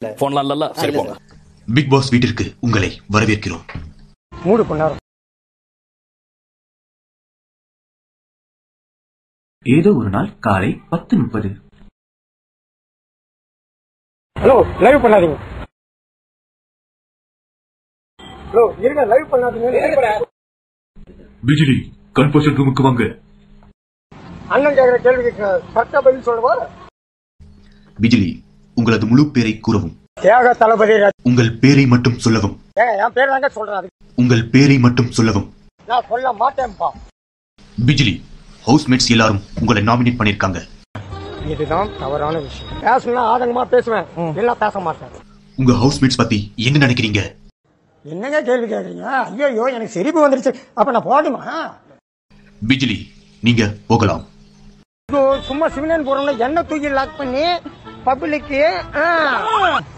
போன்லாம் இல்லல்ல சரி போங்க பிக் பாஸ் வீட்டிற்கு உங்களை வரவேற்கிறோம் மூடு பண்ணாரு ஏதோ ஒரு நாள் காலை பத்து முப்பது ஹலோ லைவ் பண்ணாதீங்க ஹலோ இருங்க லைவ் பண்ணாதீங்க பிஜிலி கன்ஃபர்ஷன் ரூமுக்கு வாங்க அண்ணன் கேக்குற கேள்விக்கு கரெக்டா பதில் சொல்லுவா பிஜிலி உங்களது முழு பேரை கூறவும் ஏக தளபதி ராஜ். உங்கள் பேரை மட்டும் சொல்லவும் ஏங்க என் பேர் தாங்க சொல்றேன் அதுக்கு உங்கள் பேரை மட்டும் சொல்லவும் நான் சொல்ல மாட்டேன்ப்பா பிஜிலி ஹவுஸ்மேட்ஸ் எல்லாரும் உங்களை நாமினேட் பண்ணிருக்காங்க இதுதான் தவறான விஷயம் பேசணும்னா ஆதங்கமா பேசுவேன் இல்ல பேச மாட்டேன் உங்க ஹவுஸ்மேட்ஸ் பத்தி என்ன நினைக்கிறீங்க என்னங்க கேள்வி கேக்குறீங்க ஐயோ எனக்கு சிரிப்பு வந்துருச்சு அப்ப நான் போடுமா பிஜிலி நீங்க போகலாம் சும்மா சிவனன் போறோம்னா என்ன தூக்கி லாக் பண்ணி பப்ளிக்கு